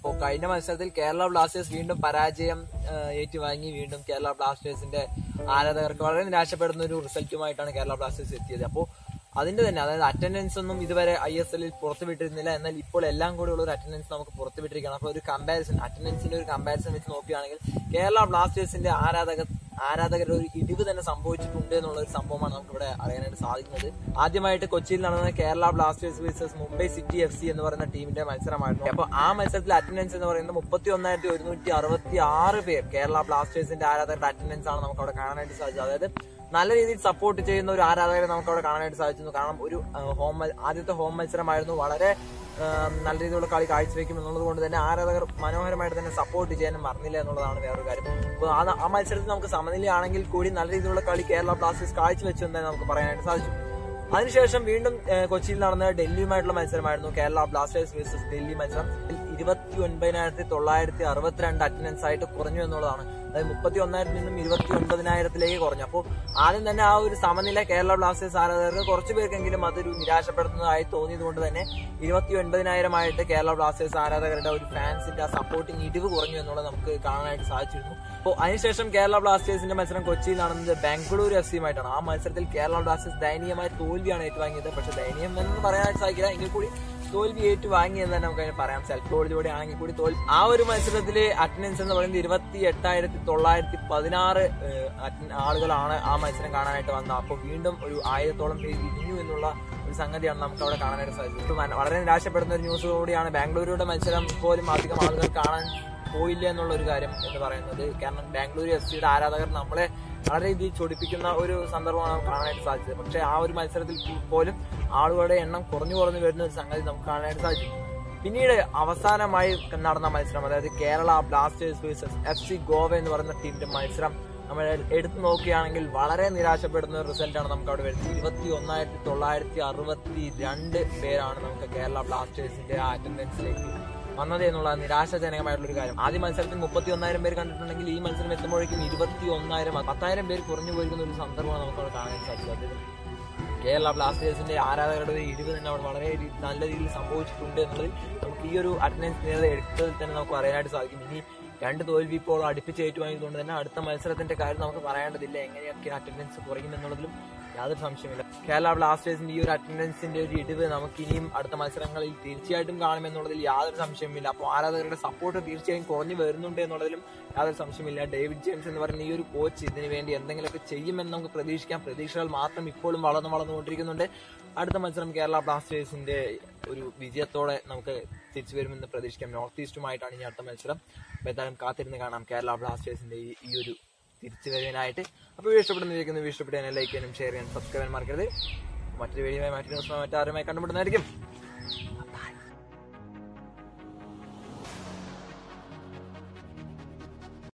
അപ്പോൾ കഴിഞ്ഞ മത്സരത്തിൽ കേരള ബ്ലാസ്റ്റേഴ്സ് വീണ്ടും പരാജയം ആ, ഏറ്റുവാങ്ങി വീണ്ടും കേരള ബ്ലാസ്റ്റേഴ്സിന്റെ ആരാധകർക്ക് വളരെ നിരാശപ്പെടുന്ന ഒരു റിസൾട്ടുമായിട്ടാണ് കേരള ബ്ലാസ്റ്റേഴ്സ് എത്തിയത് അപ്പോൾ അതിന്റെ തന്നെ അതായത് അറ്റൻഡൻസ് ഒന്നും ഇതുവരെ ഐ എസ് എല്ലിൽ പുറത്തുവിട്ടിരുന്നില്ല എന്നാൽ ഇപ്പോൾ എല്ലാം കൂടി ഉള്ള ഒരു അറ്റൻഡൻസ് നമുക്ക് പുറത്തുവിട്ടിരിക്കുകയാണ് അപ്പോൾ ഒരു കമ്പാരിസൺ അറ്റൻഡൻസിന്റെ ഒരു കമ്പാരിസൺ വെച്ച് നോക്കുകയാണെങ്കിൽ കേരള ബ്ലാസ്റ്റേഴ്സിന്റെ ആരാധക ആരാധകരുടെ ഒരു ഇടിവ് തന്നെ സംഭവിച്ചിട്ടുണ്ട് എന്നുള്ള ഒരു സംഭവമാണ് നമുക്ക് ഇവിടെ അറിയാനായിട്ട് സാധിക്കുന്നത് ആദ്യമായിട്ട് കൊച്ചിയിൽ നടന്ന Kerala Blasters versus Mumbai city F C എന്ന് പറയുന്ന ടീമിന്റെ മത്സരമായിരുന്നു അപ്പോൾ ആ മത്സരത്തിൽ അറ്റൻഡൻസ് എന്ന് പറയുന്നത് മുപ്പത്തി ഒന്നായിരത്തി ഒരുന്നൂറ്റി അറുപത്തി ആറ് പേർ കേരള ബ്ലാസ്റ്റേഴ്സിന്റെ ആരാധകരുടെ അറ്റൻഡൻസ് ആണ് നമുക്ക് അവിടെ കാണാനായിട്ട് സാധിച്ചത് അതായത് നല്ല രീതിയിൽ സപ്പോർട്ട് ചെയ്യുന്ന ഒരു ആരാധകരെ നമുക്ക് അവിടെ കാണാനായിട്ട് സാധിച്ചിരുന്നു കാരണം ഒരു ഹോം ആദ്യത്തെ ഹോം മത്സരമായിരുന്നു വളരെ ആ, നല്ല രീതിയിലുള്ള കളി കാഴ്ചവെക്കും എന്നുള്ളത് കൊണ്ട് തന്നെ ആരാധകർ മനോഹരമായിട്ട് തന്നെ സപ്പോർട്ട് ചെയ്യാനും മറന്നില്ല എന്നുള്ളതാണ് വേറൊരു കാര്യം അപ്പോൾ ആ ആ മത്സരത്തിൽ നമുക്ക് സമനിലയാണെങ്കിൽ കൂടി നല്ല രീതിയിലുള്ള കളി കേരള ബ്ലാസ്റ്റേഴ്സ് കാഴ്ചവെച്ചു എന്ന് തന്നെ നമുക്ക് പറയാനായിട്ട് സാധിച്ചു അതിനുശേഷം വീണ്ടും ഏഹ്, കൊച്ചിയിൽ നടന്ന ഡൽഹിയുമായിട്ടുള്ള മത്സരമായിരുന്നു കേരള ബ്ലാസ്റ്റേഴ്സ് വേഴ്സസ് ഡൽഹി മത്സരം ഇരുപത്തി ഒൻപതിനായിരത്തി തൊള്ളായിരത്തി അറുപത്തിരണ്ട് അറ്റൻഡൻസ് ആയിട്ട് കുറഞ്ഞു എന്നുള്ളതാണ് അതായത് മുപ്പത്തി ഒന്നായിരത്തിൽ നിന്നും ഇരുപത്തി ഒൻപതിനായിരത്തിലേക്ക് കുറഞ്ഞു അപ്പോൾ ആദ്യം തന്നെ ആ ഒരു സമനില കേരള ബ്ലാസ്റ്റേഴ്സ് ആരാധകർക്ക് കുറച്ചു പേർക്കെങ്കിലും അതൊരു നിരാശപ്പെടുത്തുന്നതായി തോന്നിയത് കൊണ്ട് തന്നെ ഇരുപത്തി ഒൻപതിനായിരമായിട്ട് കേരള ബ്ലാസ്റ്റേഴ്സ് ആരാധകരുടെ ഒരു ഫാൻസിന്റെ ആ സപ്പോർട്ടിങ് ഇടിവ് കുറഞ്ഞു എന്നുള്ളത് നമുക്ക് കാണാനായിട്ട് സാധിച്ചിരുന്നു അപ്പോൾ അതിനുശേഷം കേരള ബ്ലാസ്റ്റേഴ്സിന്റെ മത്സരം കൊച്ചിയിൽ നടന്നത് ബാംഗ്ലൂർ എഫ് സിയുമായിട്ടാണ് ആ മത്സരത്തിൽ കേരള ബ്ലാസ്റ്റേഴ്സ് ദയനീയമായ തോൽവിയാണ് ഏറ്റുവാങ്ങിയത് പക്ഷെ ദയനീയം എന്ന് പറയാനായിട്ട് സാധിക്കില്ല എങ്കിൽ കൂടി തോൽവി ഏറ്റുവാങ്ങിയെന്ന് തന്നെ നമുക്ക് അതിന് പറയാം സെൽഫ് ഗോളിലൂടെ ആണെങ്കിൽ കൂടി തോൽവി ആ ഒരു മത്സരത്തില് അറ്റൻഡൻസ് എന്ന് പറയുന്നത് ഇരുപത്തി എട്ടായിരത്തി തൊള്ളായിരത്തി പതിനാറ് ആളുകളാണ് ആ മത്സരം കാണാനായിട്ട് വന്നത് അപ്പോൾ വീണ്ടും ഒരു ആയിരത്തോളം പേര് ഇടിഞ്ഞു എന്നുള്ള ഒരു സംഗതിയാണ് നമുക്ക് അവിടെ കാണാനായിട്ട് സാധിച്ചത് ഇത് വന- വളരെ നിരാശപ്പെടുന്ന ഒരു ന്യൂസ് കൂടിയാണ് ബാംഗ്ലൂരുടെ മത്സരം പോലും അധികം ആളുകൾ കാണാൻ പോയില്ല എന്നുള്ള ഒരു കാര്യം എന്ന് പറയുന്നത് കാരണം ബാംഗ്ലൂർ എഫ് സിയുടെ ആരാധകർ നമ്മളെ വളരെ രീതിയിൽ ചൊടിപ്പിക്കുന്ന ഒരു സന്ദർഭമാണ് നമുക്ക് കാണാനായിട്ട് സാധിച്ചത് പക്ഷേ ആ ഒരു മത്സരത്തിൽ പോലും ആളുകളുടെ എണ്ണം കുറഞ്ഞു കുറഞ്ഞു വരുന്ന ഒരു സംഗതി നമുക്ക് കാണാനായിട്ട് സാധിച്ചു പിന്നീട് അവസാനമായി നടന്ന മത്സരം അതായത് Kerala Blasters versus F C Goa എന്ന് പറയുന്ന ടീമിന്റെ മത്സരം നമ്മൾ എടുത്തു നോക്കുകയാണെങ്കിൽ വളരെ നിരാശപ്പെടുന്ന ഒരു റിസൾട്ടാണ് നമുക്ക് അവിടെ വരുന്നത് ഇരുപത്തി ഒന്നായിരത്തി തൊള്ളായിരത്തി അറുപത്തി രണ്ട് പേരാണ് നമുക്ക് കേരള ബ്ലാസ്റ്റേഴ്സിന്റെ ആ അറ്റൻഡൻസിലേക്ക് വന്നത് എന്നുള്ള നിരാശാജനകമായിട്ടുള്ള ഒരു കാര്യം ആദ്യ മത്സരത്തിൽ മുപ്പത്തി ഒന്നായിരം പേര് കണ്ടിട്ടുണ്ടെങ്കിൽ ഈ മത്സരം എത്തുമ്പോഴേക്കും ഇരുപത്തി ഒന്നായിരം പത്തായിരം പേര് കുറഞ്ഞു പോയിരിക്കുന്ന ഒരു സന്ദർഭമാണ് നമുക്ക് അവിടെ കാണാൻ സാധിച്ചത് അതായത് കേരള ബ്ലാസ്റ്റേഴ്സിന്റെ ആരാധകരുടെ ഒരു ഇടിവ് തന്നെ അവിടെ വളരെ രീ- നല്ല രീതിയിൽ സംഭവിച്ചിട്ടുണ്ട് എന്നുള്ളതിൽ നമുക്ക് ഈ ഒരു അറ്റൻഡൻസ് നേരത്തെ എടുത്തതിൽ തന്നെ നമുക്ക് പറയാനായിട്ട് സാധിക്കും ഇനി രണ്ട് തോൽവി ഇപ്പോൾ അടുപ്പിച്ച് ഏറ്റുവാങ്ങിയതുകൊണ്ട് തന്നെ അടുത്ത മത്സരത്തിന്റെ കാര്യം നമുക്ക് പറയേണ്ടതില്ല എങ്ങനെയൊക്കെ അറ്റൻഡൻസ് കുറയും എന്നുള്ളതിലും യാതൊരു സംശയമില്ല കേരള ബ്ലാസ്റ്റേഴ്സിന്റെ ഈ ഒരു അറ്റൻഡൻസിന്റെ ഒരു ഇടിവ് നമുക്ക് ഇനിയും അടുത്ത മത്സരങ്ങളിൽ തീർച്ചയായിട്ടും കാണുമെന്നുള്ളതിൽ യാതൊരു സംശയമില്ല അപ്പോൾ ആരാധകരുടെ സപ്പോർട്ട് തീർച്ചയായും കുറഞ്ഞു വരുന്നുണ്ട് എന്നുള്ളതിലും യാതൊരു സംശയമില്ല ഡേവിഡ് ജെയിംസ് എന്ന് പറയുന്ന ഈ ഒരു കോച്ച് ഇതിനു വേണ്ടി എന്തെങ്കിലുമൊക്കെ ചെയ്യുമെന്ന് നമുക്ക് പ്രതീക്ഷിക്കാം പ്രതീക്ഷകൾ മാത്രം ഇപ്പോഴും വളർന്നു വളർന്നുകൊണ്ടിരിക്കുന്നുണ്ട് അടുത്ത മത്സരം കേരള ബ്ലാസ്റ്റേഴ്സിന്റെ ഒരു വിജയത്തോടെ നമുക്ക് തിരിച്ചു വരുമെന്ന് പ്രതീക്ഷിക്കാം നോർത്ത് ഈസ്റ്റുമായിട്ടാണ് ഇനി അടുത്ത മത്സരം അപ്പോൾ എന്തായാലും കാത്തിരുന്ന് കാണാം കേരള ബ്ലാസ്റ്റേഴ്സിന്റെ ഈ ഈ ഒരു തിരിച്ചു വരുവാനായിട്ട് അപ്പോൾ വീഡിയോ ഇഷ്ടപ്പെടുന്ന വീഡിയോ ഇഷ്ടപ്പെട്ടാൽ ലൈക്ക് ചെയ്യാനും ഷെയർ ചെയ്യാനും സബ്സ്ക്രൈബ് ചെയ്യാൻ മറക്കരുത് മറ്റൊരു വീഡിയോ മറ്റൊരു ദിവസം മറ്റാരുമായി കണ്ടുപിടുന്നതായിരിക്കും